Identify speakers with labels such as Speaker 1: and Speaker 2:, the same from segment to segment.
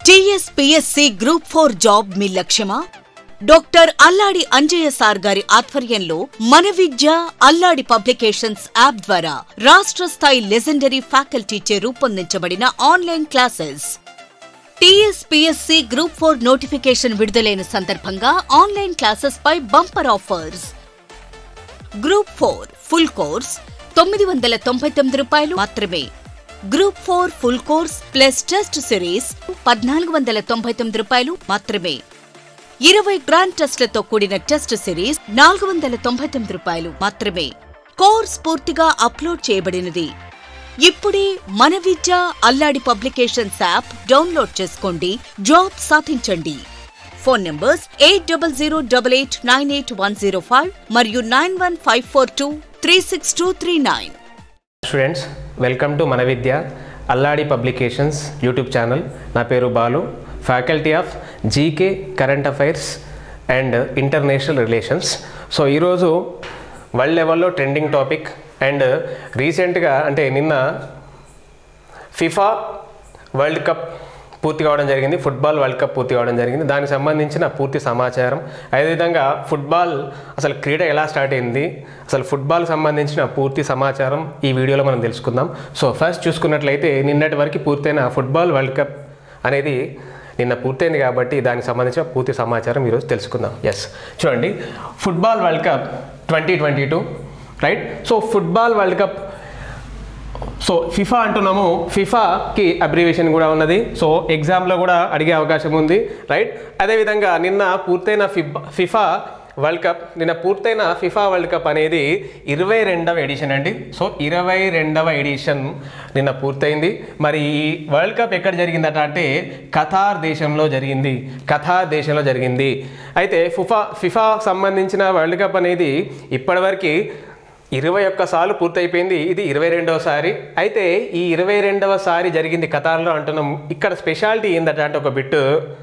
Speaker 1: TSPSC group four job మీ లక్ష్యమా doctor Alladi Anjaiah sir గారి ఆధ్వర్యంలో మన విద్య అల్లాడి పబ్లికేషన్స్ యాప్ ద్వారా రాష్ట్ర స్థాయి లెజెండరీ ఫ్యాకల్టీచే రూపొందించబడిన online classes TSPSC group four notification విడుదలైన సందర్భంగా ఆన్లైన్ క్లాసెస్ పై bumper offers group four full course తొమ్మిది వందల తొంభై తొమ్మిది రూపాయలు మాత్రమే group four full course plus test series పద్నాలుగు వందల తొంభై తొమ్మిది రూపాయలు మాత్రమే ఇరవై గ్రాండ్ టెస్ట్లతో కూడిన టెస్ట్ సిరీస్ నాలుగు వందల తొంభై తొమ్మిది రూపాయలు మాత్రమే కోర్స్ పూర్తిగా అప్లోడ్ చేయబడినది ఇప్పుడే మన Vidya Alladi publications app download చేసుకోండి జాబ్ సాధించండి phone numbers eight double zero double eight nine eight one zero five మరియు nine one five four two three six two three nine
Speaker 2: students welcome to మన Vidya Alladi publications YouTube channel నా పేరు Balu faculty of GK current affairs and international relations so ఈరోజు world లెవెల్లో trending topic and రీసెంట్గా అంటే నిన్న FIFA world cup పూర్తి కావడం జరిగింది ఫుట్బాల్ వరల్డ్ కప్ పూర్తి కావడం జరిగింది దానికి సంబంధించిన పూర్తి సమాచారం అదేవిధంగా ఫుట్బాల్ అసలు క్రీడ ఎలా స్టార్ట్ అయింది అసలు ఫుట్బాల్కి సంబంధించిన పూర్తి సమాచారం ఈ వీడియోలో మనం తెలుసుకుందాం సో ఫస్ట్ చూసుకున్నట్లయితే నిన్నటి వరకు పూర్తయిన ఫుట్బాల్ వరల్డ్ కప్ అనేది నిన్న పూర్తయింది కాబట్టి దానికి సంబంధించిన పూర్తి సమాచారం ఈరోజు తెలుసుకుందాం ఎస్ చూడండి football world cup twenty twenty two right so football world cup so FIFA అంటున్నాము ఫిఫాకి అబ్రివేషన్ కూడా ఉన్నది సో ఎగ్జామ్లో కూడా అడిగే అవకాశం ఉంది రైట్ అదేవిధంగా నిన్న పూర్తయిన ఫిఫా ఫిఫా వరల్డ్ కప్ నిన్న పూర్తయిన ఫిఫా వరల్డ్ కప్ అనేది ఇరవై రెండవ ఎడిషన్ అండి సో ఇరవై రెండవ ఎడిషన్ నిన్న పూర్తయింది మరి ఈ వరల్డ్ కప్ ఎక్కడ జరిగిందట అంటే ఖతార్ దేశంలో జరిగింది ఖతార్ దేశంలో జరిగింది అయితే ఫిఫా ఫిఫా సంబంధించిన వరల్డ్ కప్ అనేది ఇప్పటివరకు ఇరవై ఒక్కసార్లు పూర్తయిపోయింది ఇది ఇరవై రెండవసారి అయితే ఈ ఇరవై రెండవసారి జరిగింది కతార్లో అంటున్నాం ఇక్కడ స్పెషాలిటీ ఏంటంటే అంటే ఒక బిట్టు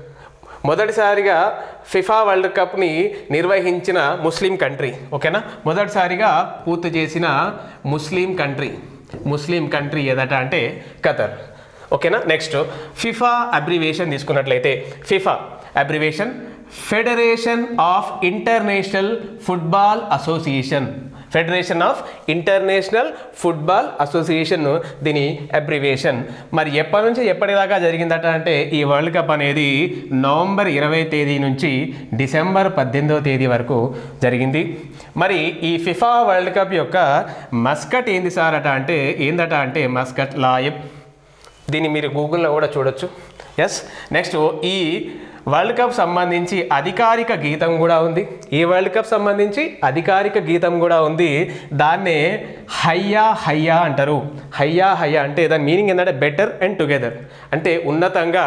Speaker 2: మొదటిసారిగా ఫిఫా వరల్డ్ కప్ని నిర్వహించిన ముస్లిం కంట్రీ ఓకేనా మొదటిసారిగా పూర్తి చేసిన ముస్లిం కంట్రీ ముస్లిం కంట్రీ ఏదట అంటే ఖతర్ ఓకేనా నెక్స్ట్ ఫిఫా అబ్రివేషన్ తీసుకున్నట్లయితే FIFA abbreviation federation of international football association federation of international football association దీని అబ్రివేషన్ మరి ఎప్పటి నుంచి ఎప్పటిదాకా జరిగిందట అంటే ఈ వరల్డ్ కప్ అనేది నవంబర్ ఇరవై తేదీ నుంచి డిసెంబర్ పద్దెనిమిదవ తేదీ వరకు జరిగింది మరి ఈ ఫిఫా వరల్డ్ కప్ యొక్క మస్కట్ ఏంది సార్ అట అంటే ఏందట అంటే మస్కట్ లాయబ్ దీన్ని మీరు గూగుల్లో కూడా చూడొచ్చు ఎస్ నెక్స్ట్ ఈ వరల్డ్ కప్ సంబంధించి అధికారిక గీతం కూడా ఉంది ఈ వరల్డ్ కప్ సంబంధించి అధికారిక గీతం కూడా ఉంది దాన్నే హయ్యా హయ్యా అంటారు హయ్యా హయ్యా అంటే దాని మీనింగ్ ఏంటంటే బెటర్ అండ్ టుగెదర్ అంటే ఉన్నతంగా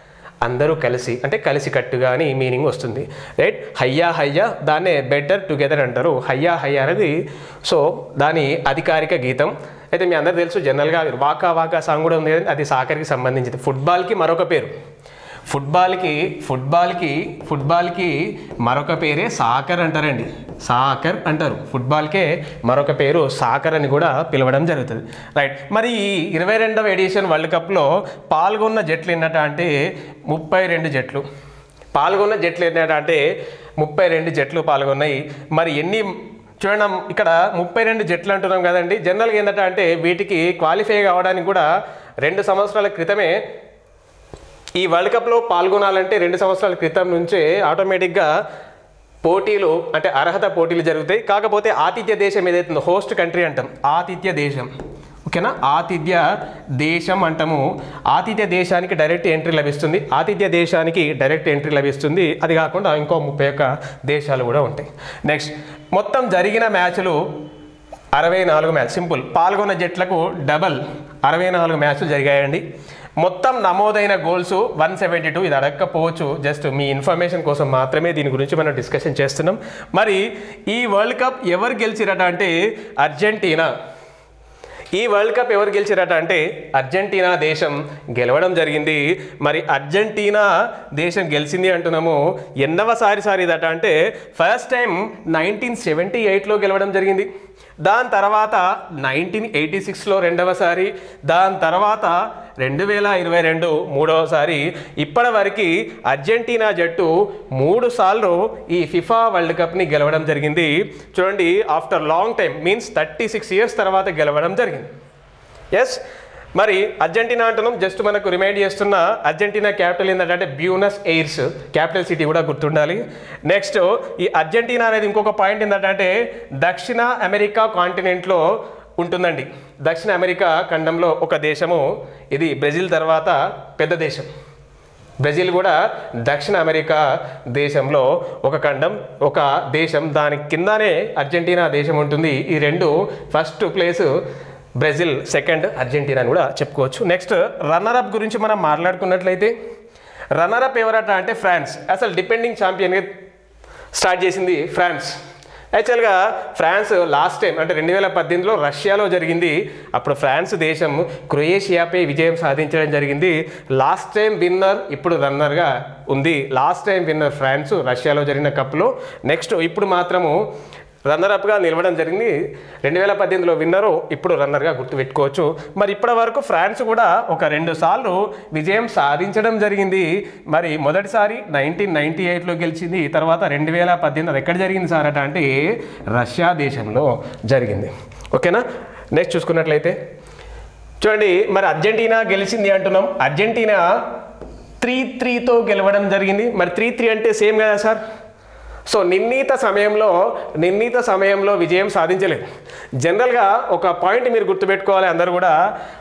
Speaker 2: అందరూ కలిసి అంటే కలిసి కట్టుగా అని మీనింగ్ వస్తుంది రైట్ హయ్యా హయ్యా దాన్నే బెటర్ టుగెదర్ అంటారు హయ్యా హయ్యా అనేది సో దాని అధికారిక గీతం అయితే మీ అందరు తెలుసు జనరల్గా వాకా వాకా సాంగ్ కూడా ఉంది కదండి అది సాకర్కి సంబంధించింది ఫుట్బాల్కి మరొక పేరు ఫుట్బాల్కి ఫుట్బాల్కి ఫుట్బాల్కి మరొక పేరే సాకర్ అంటారండి సాకర్ అంటారు ఫుట్బాల్కే మరొక పేరు సాకర్ అని కూడా పిలవడం జరుగుతుంది రైట్ మరి ఈ ఇరవై రెండవ ఎడిషన్ వరల్డ్ కప్లో పాల్గొన్న జట్లు ఏంటంటే అంటే ముప్పై రెండు జట్లు పాల్గొన్న జట్లు ఏంటంటే అంటే ముప్పై రెండు జట్లు పాల్గొన్నాయి మరి ఎన్ని చూడండి ఇక్కడ ముప్పై రెండు జట్లు అంటున్నాం కదండి జనరల్గా ఏంటంటే అంటే వీటికి క్వాలిఫై కావడానికి కూడా రెండు సంవత్సరాల క్రితమే ఈ వరల్డ్ కప్లో పాల్గొనాలంటే రెండు సంవత్సరాల క్రితం నుంచే ఆటోమేటిక్గా పోటీలు అంటే అర్హత పోటీలు జరుగుతాయి కాకపోతే ఆతిథ్య దేశం ఏదైతుందో హోస్ట్ కంట్రీ అంటాం ఆతిథ్య దేశం ఓకేనా ఆతిథ్య దేశం అంటాము ఆతిథ్య దేశానికి డైరెక్ట్ ఎంట్రీ లభిస్తుంది ఆతిథ్య దేశానికి డైరెక్ట్ ఎంట్రీ లభిస్తుంది అది కాకుండా ఇంకో ముప్పై ఒక్క దేశాలు కూడా ఉంటాయి నెక్స్ట్ మొత్తం జరిగిన మ్యాచ్లు అరవై నాలుగు మ్యాచ్ సింపుల్ పాల్గొన్న జట్లకు డబల్ అరవై నాలుగు మ్యాచ్లు జరిగాయండి మొత్తం నమోదైన గోల్స్ వన్ సెవెంటీ టూ ఇది అడగకపోవచ్చు జస్ట్ మీ ఇన్ఫర్మేషన్ కోసం మాత్రమే దీని గురించి మనం డిస్కషన్ చేస్తున్నాం మరి ఈ వరల్డ్ కప్ ఎవరు గెలిచిరట అంటే అర్జెంటీనా ఈ వరల్డ్ కప్ ఎవరు గెలిచారట అంటే అర్జెంటీనా దేశం గెలవడం జరిగింది మరి అర్జెంటీనా దేశం గెలిచింది అంటున్నాము ఎన్నవసారి సారి ఇదట అంటే ఫస్ట్ టైం నైన్టీన్ సెవెంటీ ఎయిట్లో గెలవడం జరిగింది దాని తర్వాత నైన్టీన్ ఎయిటీ సిక్స్లో రెండవసారి దాని తర్వాత రెండు వేల ఇరవై రెండు మూడవసారి ఇప్పటి వరకు అర్జెంటీనా జట్టు మూడు సార్లు ఈ ఫిఫా వరల్డ్ కప్ని గెలవడం జరిగింది చూడండి after long time means thirty six years తర్వాత గెలవడం జరిగింది ఎస్ మరి అర్జెంటీనా అంటున్నాం జస్ట్ మనకు రిమైండ్ చేస్తున్న అర్జెంటీనా క్యాపిటల్ ఏంటంటే బ్యూనస్ ఎయిర్స్ క్యాపిటల్ సిటీ కూడా గుర్తుండాలి నెక్స్ట్ ఈ అర్జెంటీనా అనేది ఇంకొక పాయింట్ ఏంటంటే దక్షిణ అమెరికా కాంటినెంట్లో ఉంటుందండి దక్షిణ అమెరికా ఖండంలో ఒక దేశము ఇది బ్రెజిల్ తర్వాత పెద్ద దేశం బ్రెజిల్ కూడా దక్షిణ అమెరికా దేశంలో ఒక ఖండం ఒక దేశం దాని కిందనే అర్జెంటీనా దేశం ఉంటుంది ఈ రెండు first place Brazil second Argentina అని కూడా చెప్పుకోవచ్చు నెక్స్ట్ రన్నర్ అప్ గురించి మనం మాట్లాడుకున్నట్లయితే రన్నర్ అప్ ఎవరట అంటే ఫ్రాన్స్ అసలు డిపెండింగ్ ఛాంపియన్గా స్టార్ట్ చేసింది ఫ్రాన్స్ యాక్చువల్గా ఫ్రాన్స్ లాస్ట్ టైం అంటే రెండు వేల పద్దెనిమిదిలో రష్యాలో జరిగింది అప్పుడు ఫ్రాన్స్ దేశం క్రొయేషియాపై విజయం సాధించడం జరిగింది లాస్ట్ టైం విన్నర్ ఇప్పుడు రన్నర్గా ఉంది లాస్ట్ టైం విన్నర్ ఫ్రాన్స్ రష్యాలో జరిగిన కప్లో నెక్స్ట్ ఇప్పుడు మాత్రము రన్నర్-అప్గా నిలవడం జరిగింది రెండు వేల పద్దెనిమిదిలో విన్నరు ఇప్పుడు రన్నర్గా గుర్తుపెట్టుకోవచ్చు మరి ఇప్పటి వరకు ఫ్రాన్స్ కూడా ఒక రెండు సార్లు విజయం సాధించడం జరిగింది మరి మొదటిసారి నైన్టీన్ నైన్టీ ఎయిట్లో గెలిచింది తర్వాత రెండు వేల పద్దెనిమిది అది ఎక్కడ జరిగింది సార్ అట అంటే రష్యా దేశంలో జరిగింది ఓకేనా నెక్స్ట్ చూసుకున్నట్లయితే చూడండి మరి అర్జెంటీనా గెలిచింది అంటున్నాం అర్జెంటీనా త్రీ త్రీతో గెలవడం జరిగింది మరి త్రీ త్రీ అంటే సేమ్ కదా సార్ సో నిర్ణీత సమయంలో నిర్ణీత సమయంలో విజయం సాధించలేదు జనరల్గా ఒక పాయింట్ మీరు గుర్తుపెట్టుకోవాలి అందరూ కూడా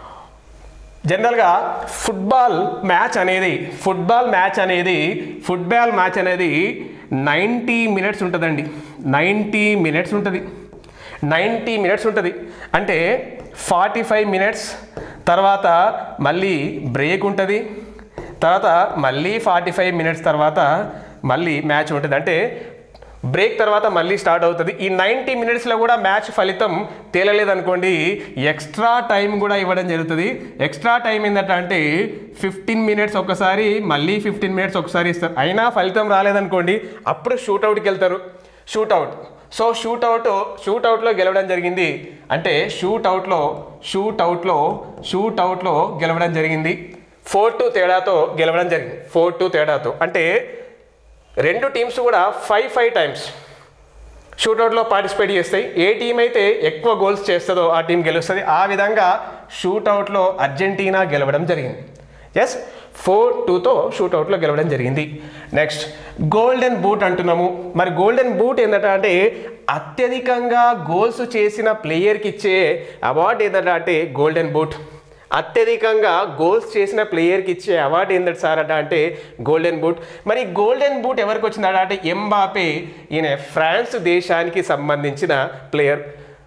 Speaker 2: జనరల్గా ఫుట్బాల్ మ్యాచ్ అనేది ఫుట్బాల్ మ్యాచ్ అనేది ఫుట్బాల్ మ్యాచ్ అనేది నైంటీ మినిట్స్ ఉంటుందండి నైంటీ మినిట్స్ ఉంటుంది నైంటీ మినిట్స్ ఉంటుంది అంటే ఫార్టీ ఫైవ్ మినిట్స్ తర్వాత మళ్ళీ బ్రేక్ ఉంటుంది తర్వాత మళ్ళీ ఫార్టీ ఫైవ్ మినిట్స్ తర్వాత మళ్ళీ మ్యాచ్ ఉంటుంది అంటే బ్రేక్ తర్వాత మళ్ళీ స్టార్ట్ అవుతుంది ఈ నైంటీ మినిట్స్లో కూడా మ్యాచ్ ఫలితం తేలలేదనుకోండి ఎక్స్ట్రా టైం కూడా ఇవ్వడం జరుగుతుంది ఎక్స్ట్రా టైం ఏంటంటే అంటే ఫిఫ్టీన్ మినిట్స్ ఒకసారి మళ్ళీ ఫిఫ్టీన్ మినిట్స్ ఒకసారి ఇస్తారు అయినా ఫలితం రాలేదనుకోండి అప్పుడు షూట్అవుట్కి వెళ్తారు షూట్అవుట్ సో షూట్అవుట్ షూట్అవుట్లో గెలవడం జరిగింది అంటే షూట్అవుట్లో షూట్అవుట్లో షూట్అవుట్లో గెలవడం జరిగింది ఫోర్ టు తేడాతో గెలవడం జరిగింది ఫోర్ టు తేడాతో అంటే రెండు టీమ్స్ కూడా ఫైవ్ ఫైవ్ టైమ్స్ షూట్అవుట్లో పార్టిసిపేట్ చేస్తాయి ఏ టీం అయితే ఎక్కువ గోల్స్ చేస్తుందో ఆ టీం గెలుస్తుంది ఆ విధంగా షూట్అవుట్లో అర్జెంటీనా గెలవడం జరిగింది ఎస్ ఫోర్ టూతో షూట్అవుట్లో గెలవడం జరిగింది నెక్స్ట్ గోల్డెన్ బూట్ అంటున్నాము మరి గోల్డెన్ బూట్ ఏంటంటే అంటే అత్యధికంగా గోల్స్ చేసిన ప్లేయర్కి ఇచ్చే అవార్డు ఏంటంటే అంటే గోల్డెన్ బూట్ అత్యధికంగా గోల్స్ చేసిన ప్లేయర్కి ఇచ్చే అవార్డు ఏంటంటే సార్ అట అంటే గోల్డెన్ బూట్ మరి గోల్డెన్ బూట్ ఎవరికి వచ్చిందట అంటే ఎంబాపే ఈయన ఫ్రాన్స్ దేశానికి సంబంధించిన player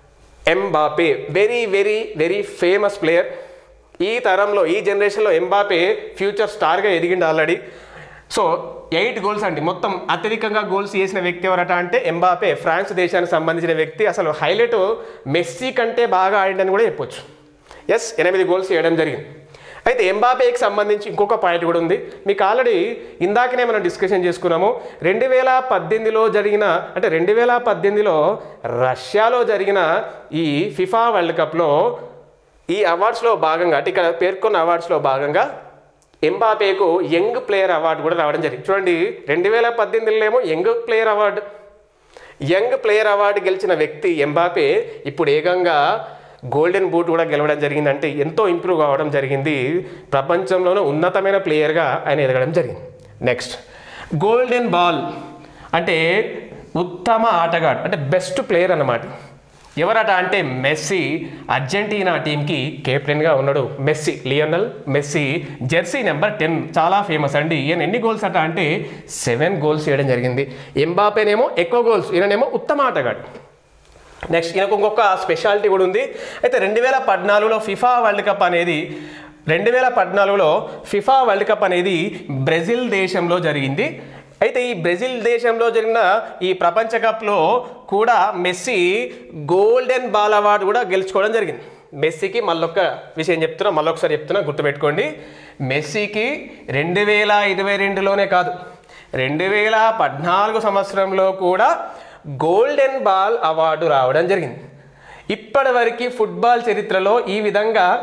Speaker 2: Mbappe very very very famous player ఈ తరంలో ఈ జనరేషన్లో ఎంబాపే ఫ్యూచర్ స్టార్గా ఎదిగిండు ఆల్రెడీ సో ఎయిట్ గోల్స్ అండి మొత్తం అత్యధికంగా గోల్స్ చేసిన వ్యక్తి ఎవరట అంటే ఎంబాపే ఫ్రాన్స్ దేశానికి సంబంధించిన వ్యక్తి అసలు హైలైట్ మెస్సీ కంటే బాగా ఆడిండని కూడా చెప్పొచ్చు ఎస్ ఎనిమిది గోల్స్ చేయడం జరిగింది అయితే ఎంబాపేకి సంబంధించి ఇంకొక పాయింట్ కూడా ఉంది మీకు ఆల్రెడీ ఇందాకనే మనం డిస్కషన్ చేసుకున్నాము రెండు వేల పద్దెనిమిదిలో జరిగిన అంటే రెండు వేల పద్దెనిమిదిలో రష్యాలో జరిగిన ఈ ఫిఫా వరల్డ్ కప్లో ఈ అవార్డ్స్లో భాగంగా అంటే ఇక్కడ పేర్కొన్న అవార్డ్స్లో భాగంగా ఎంబాపేకు యంగ్ ప్లేయర్ అవార్డు కూడా రావడం జరిగింది చూడండి రెండు వేల పద్దెనిమిదిలో ఏమో young player award young player award గెలిచిన వ్యక్తి ఎంబాపే ఇప్పుడు ఏకంగా గోల్డెన్ బూట్ కూడా గెలవడం జరిగింది అంటే ఎంతో ఇంప్రూవ్ కావడం జరిగింది ప్రపంచంలోనే ఉన్నతమైన ప్లేయర్గా ఆయన ఎదగడం జరిగింది నెక్స్ట్ గోల్డెన్ బాల్ అంటే ఉత్తమ ఆటగాడు అంటే బెస్ట్ ప్లేయర్ అన్నమాట ఎవరట అంటే మెస్సీ అర్జెంటీనా టీంకి కెప్టెన్గా ఉన్నాడు Messi Lionel Messi jersey number ten చాలా ఫేమస్ అండి ఈయన ఎన్ని గోల్స్ అట అంటే సెవెన్ గోల్స్ చేయడం జరిగింది ఎంబాపేనేమో ఎక్కువ గోల్స్ ఈయననేమో ఉత్తమ ఆటగాడు నెక్స్ట్ ఈయనకు ఇంకొక స్పెషాలిటీ కూడా ఉంది అయితే రెండు వేల పద్నాలుగులో ఫిఫా వరల్డ్ కప్ అనేది రెండు వేల పద్నాలుగులో ఫిఫా వరల్డ్ కప్ అనేది బ్రెజిల్ దేశంలో జరిగింది అయితే ఈ బ్రెజిల్ దేశంలో జరిగిన ఈ ప్రపంచ కప్లో కూడా మెస్సీ గోల్డెన్ బాల్ అవార్డు కూడా గెలుచుకోవడం జరిగింది మెస్సీకి మళ్ళొక్క విషయం చెప్తున్నా మళ్ళొకసారి చెప్తున్నా గుర్తుపెట్టుకోండి మెస్సీకి రెండు వేల ఇరవై రెండులోనే కాదు రెండు వేల పద్నాలుగు సంవత్సరంలో కూడా గోల్డెన్ బాల్ అవార్డు రావడం జరిగింది ఇప్పటివరకు ఫుట్బాల్ చరిత్రలో ఈ విధంగా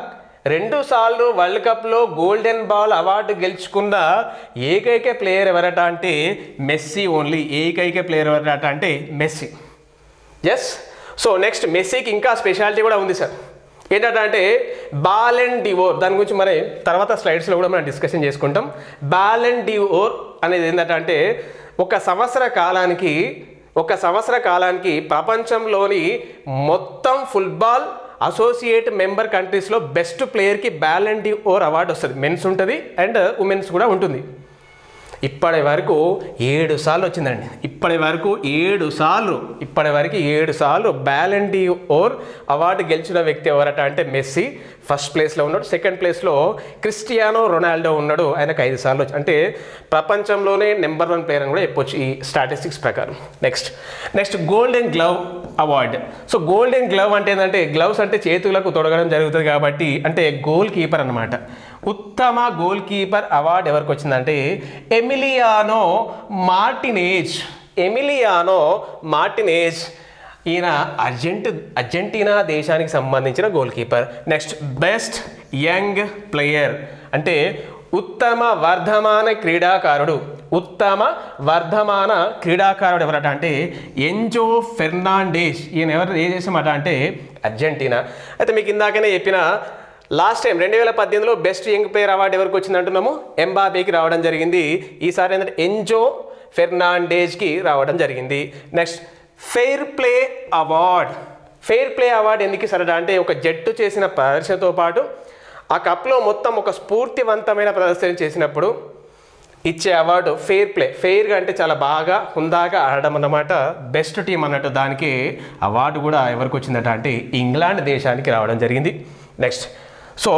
Speaker 2: రెండు సార్లు వరల్డ్ కప్లో గోల్డెన్ బాల్ అవార్డు గెలుచుకున్న ఏకైక ప్లేయర్ ఎవరట అంటే మెస్సీ ఓన్లీ ఏకైక ప్లేయర్ ఎవరట అంటే మెస్సీ ఎస్ సో నెక్స్ట్ మెస్సీకి ఇంకా స్పెషాలిటీ కూడా ఉంది సార్ ఏంటంటే బాల్ అండ్ డివోర్ దాని గురించి మరి తర్వాత స్లైడ్స్లో కూడా మనం డిస్కషన్ చేసుకుంటాం బాల్ అండ్ డివోర్ అనేది ఏంటంటే ఒక సంవత్సర కాలానికి ఒక సంవత్సర కాలానికి ప్రపంచంలోని మొత్తం ఫుట్బాల్ అసోసియేట్ మెంబర్ కంట్రీస్లో బెస్ట్ ప్లేయర్కి బ్యాల్ అండ్ డివోర్ అవార్డు వస్తుంది మెన్స్ ఉంటుంది అండ్ ఉమెన్స్ కూడా ఉంటుంది ఇప్పటి వరకు ఏడు సార్లు వచ్చిందండి ఇప్పటి వరకు ఏడు సార్లు ఇప్పటి వరకు ఏడు సార్లు బ్యాలెండి ఓర్ అవార్డు గెలిచిన వ్యక్తి ఎవరట అంటే మెస్సీ ఫస్ట్ ప్లేస్లో ఉన్నాడు సెకండ్ ప్లేస్లో క్రిస్టియానో రొనాల్డో ఉన్నాడు ఆయనకు ఐదు సార్లు వచ్చి అంటే ప్రపంచంలోనే నెంబర్ వన్ ప్లేయర్ అని కూడా చెప్పొచ్చు ఈ స్టాటిస్టిక్స్ ప్రకారం next next golden glove award so golden glove అంటే ఏంటంటే గ్లవ్స్ అంటే చేతులకు తొడగడం జరుగుతుంది కాబట్టి అంటే గోల్ కీపర్ అనమాట ఉత్తమ గోల్ కీపర్ అవార్డు ఎవరికి వచ్చిందంటే ఎమిలియానో మార్టినేజ్ ఎమిలియానో మార్టినేజ్ ఈయన అర్జెంట్ అర్జెంటీనా దేశానికి సంబంధించిన goal keeper next best young player అంటే ఉత్తమ వర్ధమాన క్రీడాకారుడు ఉత్తమ వర్ధమాన క్రీడాకారుడు ఎవరట అంటే ఎంజో ఫెర్నాండేస్ ఈయన ఎవరు ఏ దేశం అంటే అర్జెంటీనా అయితే మీకు ఇందాకనే చెప్పిన లాస్ట్ టైం రెండు వేల పద్దెనిమిదిలో బెస్ట్ యంగ్ ప్లేయర్ అవార్డు ఎవరికి వచ్చింది అంటున్నాము ఎంబాబేకి రావడం జరిగింది ఈసారి ఏంటంటే ఎంజో ఫెర్నాండేజ్కి రావడం జరిగింది next fair play award fair play award ఎందుకు ఇస్తారట అంటే ఒక జట్టు చేసిన ప్రదర్శనతో పాటు ఆ కప్లో మొత్తం ఒక స్ఫూర్తివంతమైన ప్రదర్శన చేసినప్పుడు ఇచ్చే అవార్డు ఫెయిర్ ప్లే ఫెయిర్గా అంటే చాలా బాగా హుందాగా ఆడడం అన్నమాట బెస్ట్ టీం అన్నట్టు దానికి అవార్డు కూడా ఎవరికి వచ్చిందట అంటే ఇంగ్లాండ్ దేశానికి రావడం జరిగింది నెక్స్ట్ సో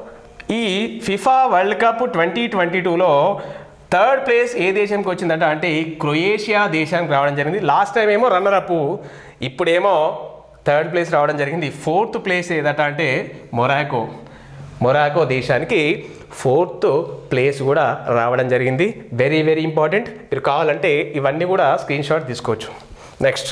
Speaker 2: ఈ FIFA world cup twenty twenty టూలో థర్డ్ ప్లేస్ ఏ దేశంకి వచ్చిందంట అంటే క్రొయేషియా దేశానికి రావడం జరిగింది లాస్ట్ టైం ఏమో రన్నర్ అప్ ఇప్పుడేమో థర్డ్ ప్లేస్ రావడం జరిగింది ఫోర్త్ ప్లేస్ ఏదట అంటే మొరాకో మొరాకో దేశానికి ఫోర్త్ ప్లేస్ కూడా రావడం జరిగింది వెరీ వెరీ ఇంపార్టెంట్ మీరు కావాలంటే ఇవన్నీ కూడా స్క్రీన్ షాట్ తీసుకోవచ్చు నెక్స్ట్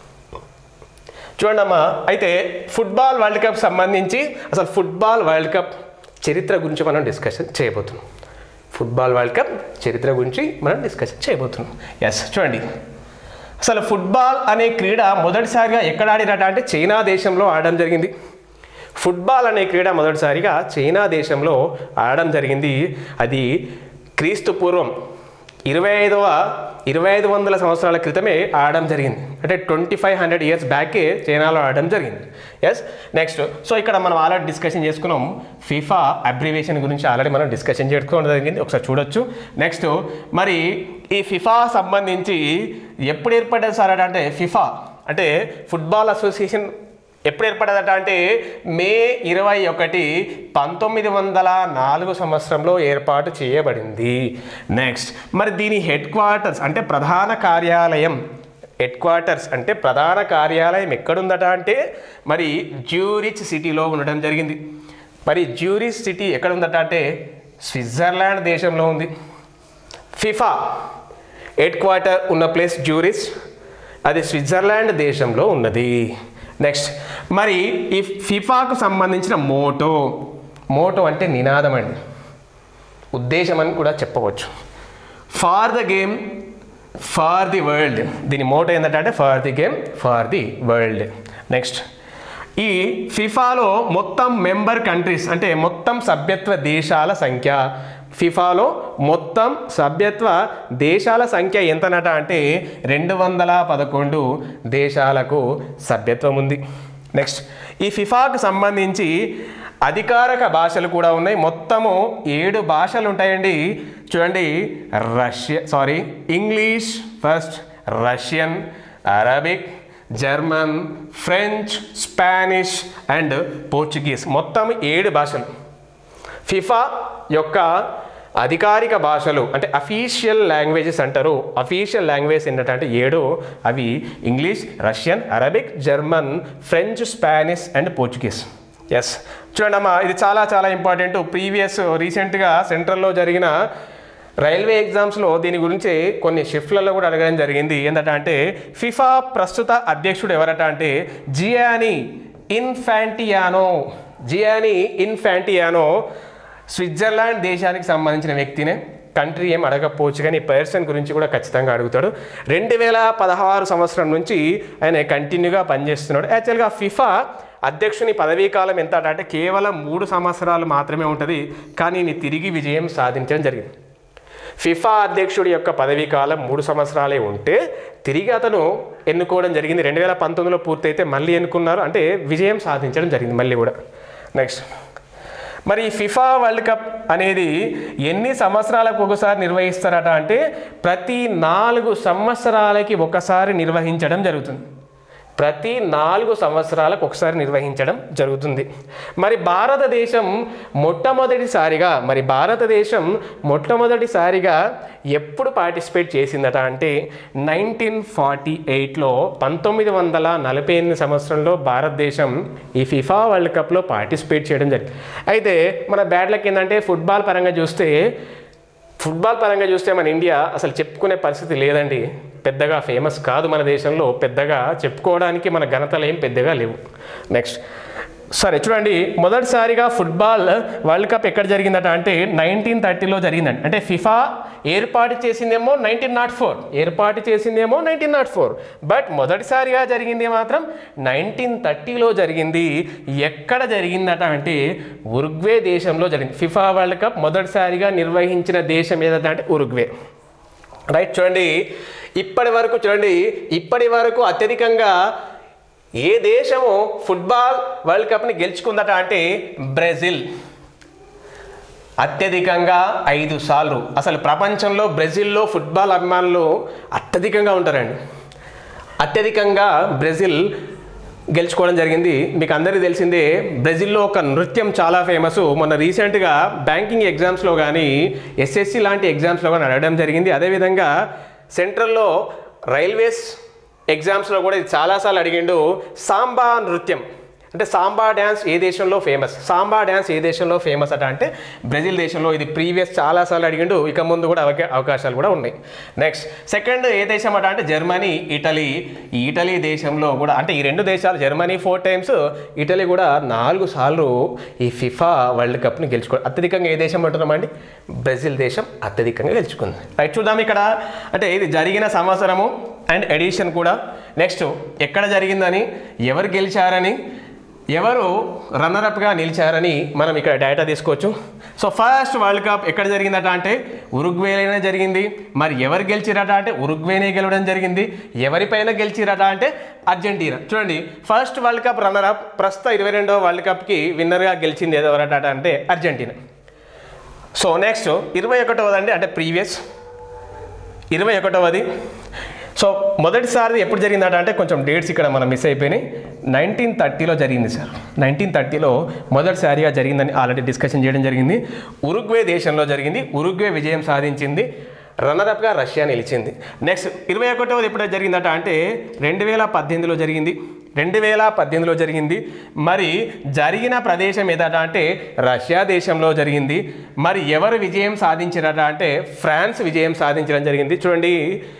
Speaker 2: చూడండి అమ్మా అయితే ఫుట్బాల్ వరల్డ్ కప్ సంబంధించి అసలు ఫుట్బాల్ వరల్డ్ కప్ చరిత్ర గురించి మనం డిస్కషన్ చేయబోతున్నాం ఫుట్బాల్ వరల్డ్ కప్ చరిత్ర గురించి మనం డిస్కషన్ చేయబోతున్నాం ఎస్ చూడండి అసలు ఫుట్బాల్ అనే క్రీడ మొదటిసారిగా ఎక్కడ ఆడినట అంటే చైనా దేశంలో ఆడడం జరిగింది ఫుట్బాల్ అనే క్రీడ మొదటిసారిగా చైనా దేశంలో ఆడడం జరిగింది అది క్రీస్తు పూర్వం ఇరవై ఐదవ ఇరవై ఐదు వందల సంవత్సరాల క్రితమే ఆడడం జరిగింది అంటే ట్వంటీ ఫైవ్ హండ్రెడ్ ఇయర్స్ బ్యాకే చైనాలో ఆడడం జరిగింది ఎస్ నెక్స్ట్ సో ఇక్కడ మనం ఆల్రెడీ డిస్కషన్ చేసుకున్నాం ఫిఫా అబ్రివేషన్ గురించి ఆల్రెడీ మనం డిస్కషన్ చేసుకోవడం జరిగింది ఒకసారి చూడొచ్చు నెక్స్ట్ మరి ఈ ఫిఫా సంబంధించి ఎప్పుడు ఏర్పడ్డది సార్ అంటే ఫిఫా అంటే ఫుట్బాల్ అసోసియేషన్ ఎప్పుడు ఏర్పడదట అంటే మే ఇరవై ఒకటి పంతొమ్మిది వందల నాలుగు సంవత్సరంలో ఏర్పాటు చేయబడింది నెక్స్ట్ మరి దీని హెడ్ క్వార్టర్స్ అంటే ప్రధాన కార్యాలయం హెడ్ క్వార్టర్స్ అంటే ప్రధాన కార్యాలయం ఎక్కడుందట అంటే మరి జ్యూరిచ్ సిటీలో ఉండడం జరిగింది మరి జ్యూరిచ్ సిటీ ఎక్కడ ఉందట అంటే స్విట్జర్లాండ్ దేశంలో ఉంది ఫిఫా హెడ్ క్వార్టర్ ఉన్న ప్లేస్ జ్యూరిచ్ అది స్విట్జర్లాండ్ దేశంలో ఉన్నది నెక్స్ట్ మరి ఈ ఫిఫాకు సంబంధించిన మోటో మోటో అంటే నినాదం అండి ఉద్దేశం అని కూడా చెప్పవచ్చు for the game for the world దీని మోటో ఏంటంటే for the game for the world next ఈ ఫిఫాలో మొత్తం మెంబర్ కంట్రీస్ అంటే మొత్తం సభ్యత్వ దేశాల సంఖ్య ఫిఫాలో మొత్తం సభ్యత్వ దేశాల సంఖ్య ఎంతనట అంటే రెండు వందల పదకొండు దేశాలకు సభ్యత్వం ఉంది నెక్స్ట్ ఈ ఫిఫాకు సంబంధించి అధికారిక భాషలు కూడా ఉన్నాయి మొత్తము ఏడు భాషలు ఉంటాయండి చూడండి Russia sorry English first Russian Arabic German French Spanish and Portuguese మొత్తం ఏడు భాషలు ఫిఫా యొక్క అధికారిక భాషలు అంటే అఫీషియల్ లాంగ్వేజెస్ అంటారు అఫీషియల్ లాంగ్వేజ్ ఏంటంటే ఏడు అవి English Russian Arabic German French Spanish and Portuguese yes చూడండి అమ్మా ఇది చాలా చాలా ఇంపార్టెంట్ ప్రీవియస్ రీసెంట్గా సెంట్రల్లో జరిగిన రైల్వే ఎగ్జామ్స్లో దీని గురించి కొన్ని షిఫ్ట్లలో కూడా అడగడం జరిగింది ఏంటంటే అంటే ఫిఫా ప్రస్తుత అధ్యక్షుడు ఎవరట అంటే జియానీ ఇన్ఫాంటియానో జియాని ఇన్ఫాంటియానో స్విట్జర్లాండ్ దేశానికి సంబంధించిన వ్యక్తినే కంట్రీ ఏం అడగకపోవచ్చు కానీ పర్సన్ గురించి కూడా ఖచ్చితంగా అడుగుతాడు రెండు వేల పదహారు సంవత్సరం నుంచి ఆయన కంటిన్యూగా పనిచేస్తున్నాడు యాక్చువల్గా ఫిఫా అధ్యక్షుని పదవీ కాలం ఎంత అంటే కేవలం మూడు సంవత్సరాలు మాత్రమే ఉంటుంది కానీ ఈయన తిరిగి విజయం సాధించడం జరిగింది ఫిఫా అధ్యక్షుడి యొక్క పదవీ కాలం మూడు సంవత్సరాలే ఉంటే తిరిగి అతను ఎన్నుకోవడం జరిగింది రెండు వేల పంతొమ్మిదిలో పూర్తయితే మళ్ళీ ఎన్నుకున్నారు అంటే విజయం సాధించడం జరిగింది మళ్ళీ కూడా నెక్స్ట్ మరి ఈ ఫిఫా వరల్డ్ కప్ అనేది ఎన్ని సంవత్సరాలకు ఒకసారి నిర్వహిస్తారట అంటే ప్రతి నాలుగు సంవత్సరాలకి ఒకసారి నిర్వహించడం జరుగుతుంది ప్రతి నాలుగు సంవత్సరాలకు ఒకసారి నిర్వహించడం జరుగుతుంది మరి భారతదేశం మొట్టమొదటిసారిగా మరి భారతదేశం మొట్టమొదటిసారిగా ఎప్పుడు పార్టిసిపేట్ చేసిందట అంటే నైన్టీన్ ఫార్టీ ఎయిట్లో పంతొమ్మిది వందల నలభై ఎనిమిది సంవత్సరంలో భారతదేశం ఈ ఫిఫా వరల్డ్ కప్లో పార్టిసిపేట్ చేయడం జరిగింది అయితే మన బ్యాట్లకి ఏంటంటే ఫుట్బాల్ పరంగా చూస్తే ఫుట్బాల్ పరంగా చూస్తే మన ఇండియా అసలు చెప్పుకునే పరిస్థితి లేదండి పెద్దగా ఫేమస్ కాదు మన దేశంలో పెద్దగా చెప్పుకోవడానికి మన ఘనతలు ఏం పెద్దగా లేవు నెక్స్ట్ సరే చూడండి మొదటిసారిగా ఫుట్బాల్ వరల్డ్ కప్ ఎక్కడ జరిగిందట అంటే నైన్టీన్ థర్టీలో జరిగిందండి అంటే ఫిఫా ఏర్పాటు చేసిందేమో నైన్టీన్ నాట్ ఫోర్ ఏర్పాటు చేసిందేమో నైన్టీన్ నాట్ ఫోర్ బట్ మొదటిసారిగా జరిగింది మాత్రం నైన్టీన్ థర్టీలో జరిగింది ఎక్కడ జరిగిందట అంటే ఉరుగ్వే దేశంలో జరిగింది ఫిఫా వరల్డ్ కప్ మొదటిసారిగా నిర్వహించిన దేశం ఏదట అంటే ఉరుగ్వే రైట్ చూడండి ఇప్పటి వరకు చూడండి ఇప్పటి వరకు అత్యధికంగా ఏ దేశము ఫుట్బాల్ వరల్డ్ కప్ని గెలుచుకుందట అంటే బ్రెజిల్ అత్యధికంగా ఐదు సార్లు అసలు ప్రపంచంలో బ్రెజిల్లో ఫుట్బాల్ అభిమానులు అత్యధికంగా ఉంటారండి అత్యధికంగా బ్రెజిల్ గెలుచుకోవడం జరిగింది మీకు అందరికీ తెలిసిందే బ్రెజిల్లో ఒక నృత్యం చాలా ఫేమస్ మొన్న రీసెంట్గా బ్యాంకింగ్ ఎగ్జామ్స్లో కానీ ఎస్ఎస్సి లాంటి ఎగ్జామ్స్లో కానీ అడగడం జరిగింది అదేవిధంగా సెంట్రల్లో రైల్వేస్ ఎగ్జామ్స్లో కూడా ఇది చాలాసార్లు అడిగిండు సాంబా నృత్యం అంటే సాంబా డ్యాన్స్ ఏ దేశంలో ఫేమస్ సాంబా డ్యాన్స్ ఏ దేశంలో ఫేమస్ అట అంటే బ్రెజిల్ దేశంలో ఇది ప్రీవియస్ చాలాసార్లు అడిగిండు ఇక ముందు కూడా అవకా అవకాశాలు కూడా ఉన్నాయి నెక్స్ట్ సెకండ్ ఏ దేశం అట అంటే జర్మనీ ఇటలీ ఈ ఇటలీ దేశంలో కూడా అంటే ఈ రెండు దేశాలు జర్మనీ ఫోర్ టైమ్స్ ఇటలీ కూడా నాలుగు సార్లు ఈ ఫిఫా వరల్డ్ కప్ని గెలుచుకో అత్యధికంగా ఏ దేశం అంటున్నామండి బ్రెజిల్ దేశం అత్యధికంగా గెలుచుకుంది రైట్ చూద్దాం ఇక్కడ అంటే ఇది జరిగిన సంవత్సరము అండ్ ఎడిషన్ కూడా నెక్స్ట్ ఎక్కడ జరిగిందని ఎవరు గెలిచారని ఎవరు రన్నరప్గా నిలిచారని మనం ఇక్కడ డేటా తీసుకోవచ్చు సో ఫస్ట్ వరల్డ్ కప్ ఎక్కడ జరిగిందట అంటే ఉరుగ్వేలోనే జరిగింది మరి ఎవరు గెలిచిరట అంటే ఉరుగ్వేనే గెలవడం జరిగింది ఎవరిపైన గెలిచిరట అంటే అర్జెంటీనా చూడండి first world cup runner up ప్రస్తుత ఇరవై రెండవ వరల్డ్ కప్కి విన్నర్గా గెలిచింది ఎవరట అంటే అర్జెంటీనా సో నెక్స్ట్ ఇరవై ఒకటవది అంటే ప్రీవియస్ ఇరవై ఒకటవది సో మొదటిసారి ఎప్పుడు జరిగిందట అంటే కొంచెం డేట్స్ ఇక్కడ మనం మిస్ అయిపోయినాయి నైన్టీన్ థర్టీలో జరిగింది సార్ నైన్టీన్ థర్టీలో మొదటిసారిగా జరిగిందని ఆల్రెడీ డిస్కషన్ చేయడం జరిగింది ఉరుగ్వే దేశంలో జరిగింది ఉరుగ్వే విజయం సాధించింది రన్నరప్గా రష్యా నిలిచింది నెక్స్ట్ ఇరవై ఒకటవది ఎప్పుడు జరిగిందట అంటే రెండు వేల పద్దెనిమిదిలో జరిగింది రెండు వేల పద్దెనిమిదిలో జరిగింది మరి జరిగిన ప్రదేశం ఏదట అంటే రష్యా దేశంలో జరిగింది మరి ఎవరు విజయం సాధించారట అంటే ఫ్రాన్స్ విజయం సాధించడం జరిగింది చూడండి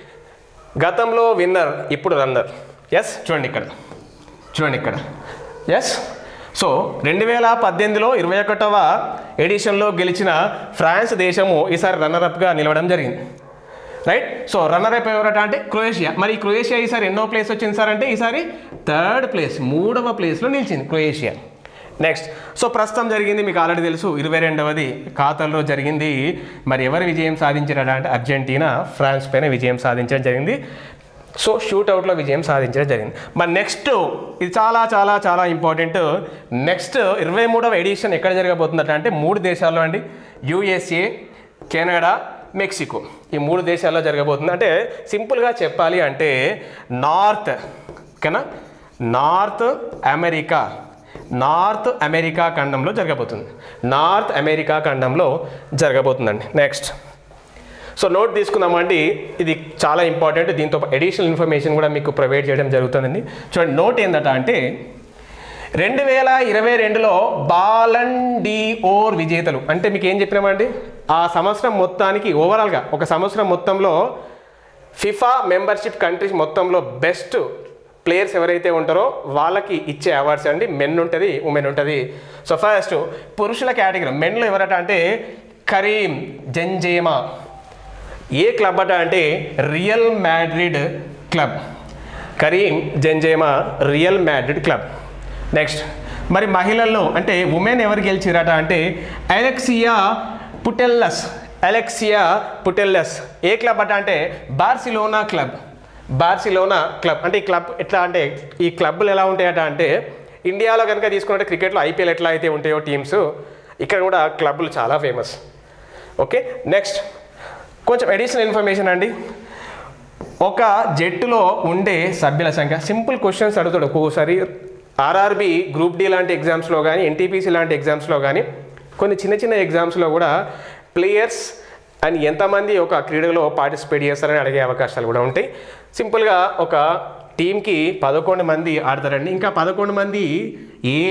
Speaker 2: గతంలో విన్నర్ ఇప్పుడు రన్నర్ ఎస్ చూడండి ఇక్కడ చూడండి ఇక్కడ ఎస్ సో రెండు వేల పద్దెనిమిదిలో ఇరవై ఒకటవ ఎడిషన్లో గెలిచిన ఫ్రాన్స్ దేశము ఈసారి రన్నరప్గా నిలవడం జరిగింది రైట్ సో రన్నర్ అప్ ఎవరట అంటే క్రొయేషియా మరి ఈ క్రొయేషియా ఈసారి ఎన్నో ప్లేస్ వచ్చింది సార్ అంటే ఈసారి థర్డ్ ప్లేస్ మూడవ ప్లేస్లో నిలిచింది క్రొయేషియా నెక్స్ట్ సో ప్రస్తుతం జరిగింది మీకు ఆల్రెడీ తెలుసు ఇరవై రెండవది ఖాతాలో జరిగింది మరి ఎవరు విజయం సాధించారట అంటే అర్జెంటీనా ఫ్రాన్స్ పైన విజయం సాధించడం జరిగింది సో షూట్అవుట్లో విజయం సాధించడం జరిగింది మరి నెక్స్ట్ ఇది చాలా చాలా చాలా ఇంపార్టెంట్ నెక్స్ట్ ఇరవై మూడవ ఎడిషన్ ఎక్కడ జరగబోతుందట అంటే మూడు దేశాల్లో అండి యుఎస్ఏ కెనడా మెక్సికో ఈ మూడు దేశాల్లో జరగబోతుంది అంటే సింపుల్గా చెప్పాలి అంటే నార్త్ ఓకేనా నార్త్ అమెరికా నార్త్ అమెరికా ఖండంలో జరగబోతుంది నార్త్ అమెరికా ఖండంలో జరగబోతుందండి నెక్స్ట్ సో నోట్ తీసుకుందామండి ఇది చాలా ఇంపార్టెంట్ దీంతో ఎడిషనల్ ఇన్ఫర్మేషన్ కూడా మీకు ప్రొవైడ్ చేయడం జరుగుతుందండి చూడండి నోట్ ఏందట అంటే రెండు వేల ఇరవై రెండులో బాలన్ డి ఓర్ విజేతలు అంటే మీకు ఏం చెప్పినామండి ఆ సంవత్సరం మొత్తానికి ఓవరాల్గా ఒక సంవత్సరం మొత్తంలో ఫిఫా మెంబర్షిప్ కంట్రీస్ మొత్తంలో బెస్ట్ ప్లేయర్స్ ఎవరైతే ఉంటారో వాళ్ళకి ఇచ్చే అవార్డ్స్ అండి మెన్ ఉంటుంది ఉమెన్ ఉంటుంది సో ఫస్ట్ పురుషుల కేటగిరీ మెన్లో ఎవరట అంటే కరీం జంజేమా ఏ క్లబ్ అట అంటే Real Madrid club Karim Benzema Real Madrid club next మరి మహిళల్లో అంటే ఉమెన్ ఎవరు గెలిచిరట అంటే అలెక్సియా పుటెల్లస్ అలెక్సియా పుటెల్లస్ ఏ క్లబ్ అట అంటే బార్సిలోనా క్లబ్ బార్సిలోనా క్లబ్ అంటే ఈ క్లబ్ ఎట్లా అంటే ఈ క్లబ్లు ఎలా ఉంటాయట అంటే ఇండియాలో కనుక తీసుకుంటే క్రికెట్లో ఐపీఎల్ ఎట్లా అయితే ఉంటాయో టీమ్స్ ఇక్కడ కూడా క్లబ్లు చాలా ఫేమస్ ఓకే నెక్స్ట్ కొంచెం అడిషనల్ ఇన్ఫర్మేషన్ అండి ఒక జట్టులో ఉండే సభ్యుల సంఖ్య సింపుల్ క్వశ్చన్స్ అడుగుతాడు ఒక్కోసారి ఆర్ఆర్బి గ్రూప్ డి లాంటి ఎగ్జామ్స్లో కానీ ఎన్టీపీసీ లాంటి ఎగ్జామ్స్లో కానీ కొన్ని చిన్న చిన్న ఎగ్జామ్స్లో కూడా ప్లేయర్స్ అండ్ ఎంతమంది ఒక క్రీడలో పార్టిసిపేట్ చేస్తారని అడిగే అవకాశాలు కూడా ఉంటాయి సింపుల్గా ఒక టీంకి పదకొండు మంది ఆడతారండి ఇంకా పదకొండు మంది ఏ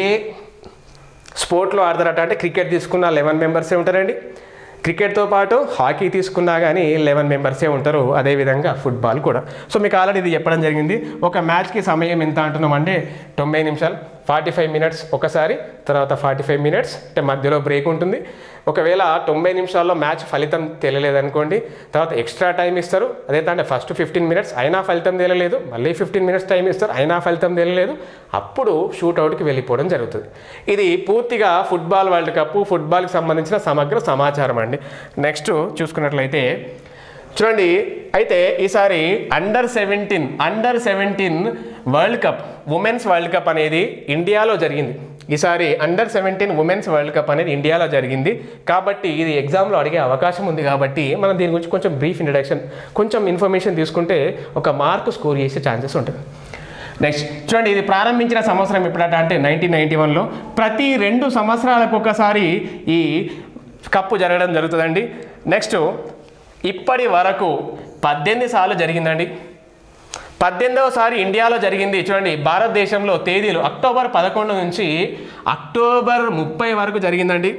Speaker 2: స్పోర్ట్లో ఆడతారట అంటే క్రికెట్ తీసుకున్న లెవెన్ మెంబర్సే ఉంటారండి క్రికెట్తో పాటు హాకీ తీసుకున్నా కానీ లెవెన్ మెంబర్సే ఉంటారు అదేవిధంగా ఫుట్బాల్ కూడా సో మీకు ఆల్రెడీ ఇది చెప్పడం జరిగింది ఒక మ్యాచ్కి సమయం ఎంత అంటున్నాం అంటే తొంభై నిమిషాలు ఫార్టీ ఫైవ్ మినిట్స్ ఒకసారి తర్వాత ఫార్టీ ఫైవ్ మినిట్స్ అంటే మధ్యలో బ్రేక్ ఉంటుంది ఒకవేళ తొంభై నిమిషాల్లో మ్యాచ్ ఫలితం తెలియలేదనుకోండి తర్వాత ఎక్స్ట్రా టైం ఇస్తారు అదే అంటే ఫస్ట్ ఫిఫ్టీన్ మినిట్స్ అయినా ఫలితం తెలియలేదు మళ్ళీ ఫిఫ్టీన్ మినిట్స్ టైం ఇస్తారు అయినా ఫలితం తెలియలేదు అప్పుడు షూట్అవుట్కి వెళ్ళిపోవడం జరుగుతుంది ఇది పూర్తిగా ఫుట్బాల్ వరల్డ్ కప్ ఫుట్బాల్కి సంబంధించిన సమగ్ర సమాచారం అండి నెక్స్ట్ చూసుకున్నట్లయితే చూడండి అయితే ఈసారి under seventeen under seventeen world cup women's world cup అనేది ఇండియాలో జరిగింది ఈసారి under seventeen women's world cup అనేది ఇండియాలో జరిగింది కాబట్టి ఇది ఎగ్జామ్లో అడిగే అవకాశం ఉంది కాబట్టి మనం దీని గురించి కొంచెం బ్రీఫ్ ఇంట్రడక్షన్ కొంచెం ఇన్ఫర్మేషన్ తీసుకుంటే ఒక మార్క్ స్కోర్ చేసే ఛాన్సెస్ ఉంటుంది నెక్స్ట్ చూడండి ఇది ప్రారంభించిన సంవత్సరం ఎప్పుడట అంటే నైన్టీన్ నైన్టీ వన్లో ప్రతి రెండు సంవత్సరాలకు ఒకసారి ఈ కప్పు జరగడం జరుగుతుందండి నెక్స్ట్ ఇప్పటి వరకు పద్దెనిమిది సార్లు జరిగిందండి పద్దెనిమిదవసారి ఇండియాలో జరిగింది చూడండి భారతదేశంలో తేదీలు అక్టోబర్ పదకొండు నుంచి అక్టోబర్ ముప్పై వరకు జరిగిందండి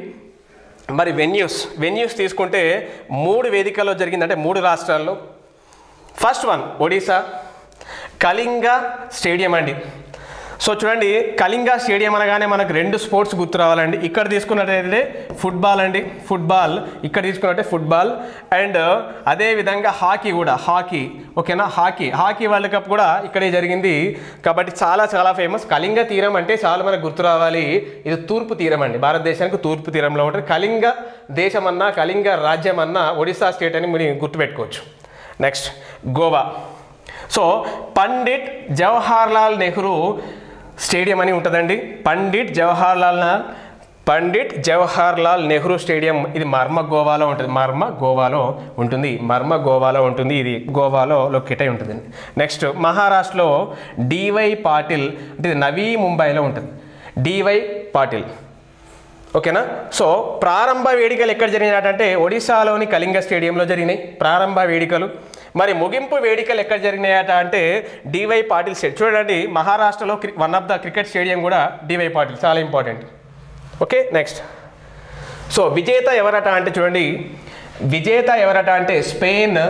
Speaker 2: మరి వెన్యూస్ వెన్యూస్ తీసుకుంటే మూడు వేదికల్లో జరిగింది అంటే మూడు రాష్ట్రాల్లో first one Odisha Kalinga stadium అండి సో చూడండి కళింగ స్టేడియం అనగానే మనకు రెండు స్పోర్ట్స్ గుర్తు రావాలండి ఇక్కడ తీసుకున్నట్టయితే ఫుట్బాల్ అండి ఫుట్బాల్ ఇక్కడ తీసుకున్నట్టే ఫుట్బాల్ అండ్ అదే విధంగా హాకీ కూడా హాకీ ఓకేనా హాకీ హాకీ వరల్డ్ కప్ కూడా ఇక్కడే జరిగింది కాబట్టి చాలా చాలా ఫేమస్ కళింగ తీరం అంటే చాలా మనకు గుర్తు రావాలి ఇది తూర్పు తీరం అండి భారతదేశానికి తూర్పు తీరంలో ఉంటుంది కళింగ దేశం అన్నా కళింగ రాజ్యం అన్నా ఒడిశా స్టేట్ అని మీరు గుర్తుపెట్టుకోవచ్చు next Goa so Pandit Jawaharlal Nehru stadium అని ఉంటుందండి పండిట్ జవహర్లాల్ పండిట్ జవహర్లాల్ నెహ్రూ స్టేడియం ఇది మర్మ గోవాలో ఉంటుంది మర్మ గోవాలో ఉంటుంది మర్మ గోవాలో ఉంటుంది ఇది గోవాలో లొకేట్ అయి ఉంటుంది నెక్స్ట్ మహారాష్ట్రలో డివై పాటిల్ అంటే ఇది నవీ ముంబైలో ఉంటుంది డివై పాటిల్ ఓకేనా సో ప్రారంభ వేడుకలు ఎక్కడ జరిగినాయంటే ఒడిశాలోని కళింగ స్టేడియంలో జరిగినాయి ప్రారంభ వేడుకలు మరి ముగింపు వేడుకలు ఎక్కడ జరిగినాయట అంటే డివై పాటిల్ స్టేడియం చూడండి మహారాష్ట్రలో one of the cricket stadium కూడా డివై పాటిల్ చాలా ఇంపార్టెంట్ ఓకే నెక్స్ట్ సో విజేత ఎవరట అంటే చూడండి విజేత ఎవరట అంటే స్పెయిన్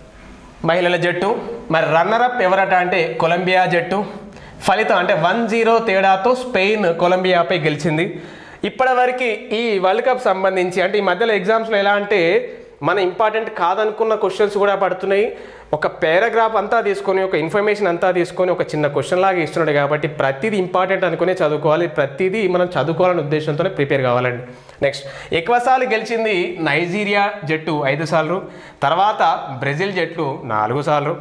Speaker 2: మహిళల జట్టు మరి రన్నరప్ ఎవరట అంటే కొలంబియా జట్టు ఫలితం అంటే వన్ జీరో తేడాతో స్పెయిన్ కొలంబియాపై గెలిచింది ఇప్పటివరకు ఈ వరల్డ్ కప్ సంబంధించి అంటే ఈ మధ్యలో ఎగ్జామ్స్లో ఎలా అంటే మన ఇంపార్టెంట్ కాదనుకున్న క్వశ్చన్స్ కూడా పడుతున్నాయి ఒక పారాగ్రాఫ్ అంతా తీసుకొని ఒక ఇన్ఫర్మేషన్ అంతా తీసుకొని ఒక చిన్న క్వశ్చన్ లాగా ఇస్తున్నాడు కాబట్టి ప్రతిదీ ఇంపార్టెంట్ అనుకునే చదువుకోవాలి ప్రతిదీ మనం చదువుకోవాలనే ఉద్దేశంతోనే ప్రిపేర్ కావాలండి నెక్స్ట్ ఎక్కువసార్లు గెలిచింది నైజీరియా జట్టు ఐదు సార్లు తర్వాత బ్రెజిల్ జట్లు నాలుగు సార్లు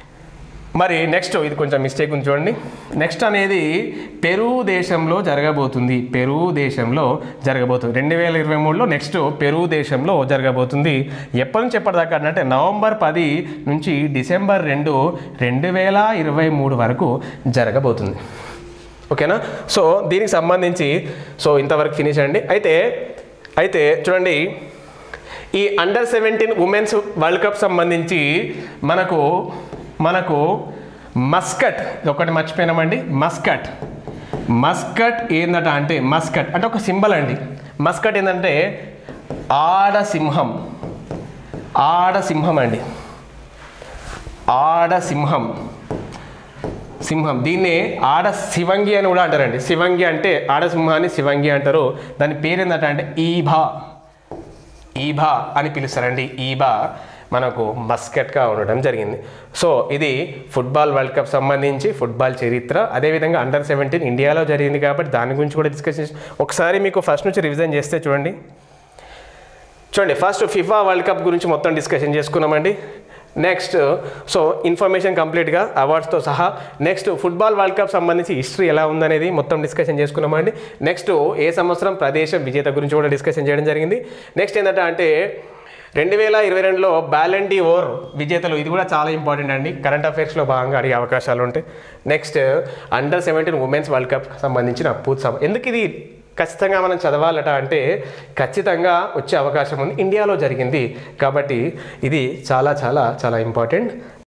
Speaker 2: మరి నెక్స్ట్ ఇది కొంచెం మిస్టేక్ ఉంది చూడండి నెక్స్ట్ అనేది పెరు దేశంలో జరగబోతుంది పెరు దేశంలో జరగబోతుంది రెండు వేల ఇరవై మూడులో నెక్స్ట్ పెరు దేశంలో జరగబోతుంది ఎప్పటి నుంచి ఎప్పటిదాకా అంటే నవంబర్ పది నుంచి డిసెంబర్ రెండు రెండు వేల ఇరవై మూడు వరకు జరగబోతుంది ఓకేనా సో దీనికి సంబంధించి సో ఇంతవరకు ఫినిష్ అండి అయితే అయితే చూడండి ఈ under seventeen women's world cup సంబంధించి మనకు మనకు మస్కట్ ఇది ఒకటి మర్చిపోయినామండి మస్కట్ మస్కట్ ఏందట అంటే మస్కట్ అంటే ఒక సింబల్ అండి మస్కట్ ఏంటంటే ఆడ సింహం ఆడ సింహం అండి ఆడ సింహం సింహం దీన్నే ఆడ శివంగి అని కూడా అంటారండి శివంగి అంటే ఆడ సింహాన్ని శివంగి అంటారు దాని పేరు ఏంటంటే అంటే ఈభా ఈభా అని పిలుస్తారండి ఈభా మనకు మస్కెట్గా ఉండడం జరిగింది సో ఇది ఫుట్బాల్ వరల్డ్ కప్ సంబంధించి ఫుట్బాల్ చరిత్ర అదేవిధంగా అండర్ సెవెంటీన్ ఇండియాలో జరిగింది కాబట్టి దాని గురించి కూడా డిస్కస్ చేసి ఒకసారి మీకు ఫస్ట్ నుంచి రివిజన్ చేస్తే చూడండి చూడండి ఫస్ట్ ఫిఫా వరల్డ్ కప్ గురించి మొత్తం డిస్కషన్ చేసుకున్నామండి నెక్స్ట్ సో ఇన్ఫర్మేషన్ కంప్లీట్గా అవార్డ్స్తో సహా నెక్స్ట్ ఫుట్బాల్ వరల్డ్ కప్ సంబంధించి హిస్టరీ ఎలా ఉందనేది మొత్తం డిస్కషన్ చేసుకున్నామండి నెక్స్ట్ ఏ సంవత్సరం ప్రదేశం విజేత గురించి కూడా డిస్కషన్ చేయడం జరిగింది నెక్స్ట్ ఏంటంటే అంటే రెండు వేల ఇరవై రెండులో బ్యాలెంటీ ఓవర్ విజేతలు ఇది కూడా చాలా ఇంపార్టెంట్ అండి కరెంట్ అఫైర్స్లో భాగంగా అడిగే అవకాశాలు ఉంటాయి next under seventeen women's world cup సంబంధించిన పూర్తి సమ ఎందుకు ఇది ఖచ్చితంగా మనం చదవాలట అంటే ఖచ్చితంగా వచ్చే అవకాశం ఉంది ఇండియాలో జరిగింది కాబట్టి ఇది చాలా చాలా చాలా ఇంపార్టెంట్